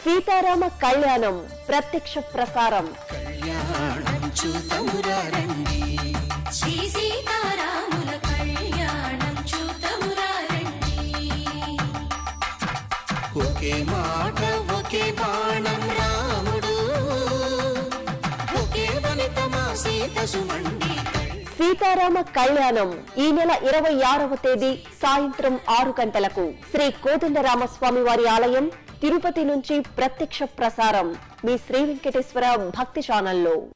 సీతారామ కళ్యాణం ప్రత్యక్ష ప్రసారం కళ్యాణం చూతమురా రండి శ్రీ సీతారాముల కళ్యాణం చూతమురా రండి ఒకే మాట ఒకే బాణం రాముడు ఒకే వనిత మా సీత సుమండి సీతారామ కళ్యాణం ఈ నెల ఇరవై ఆరవ తేదీ సాయంత్రం ఆరు గంటలకు శ్రీ కోదండరామస్వామి వారి ఆలయం తిరుపతి నుంచి ప్రత్యక్ష ప్రసారం మీ శ్రీ వెంకటేశ్వర భక్తి ఛానల్లో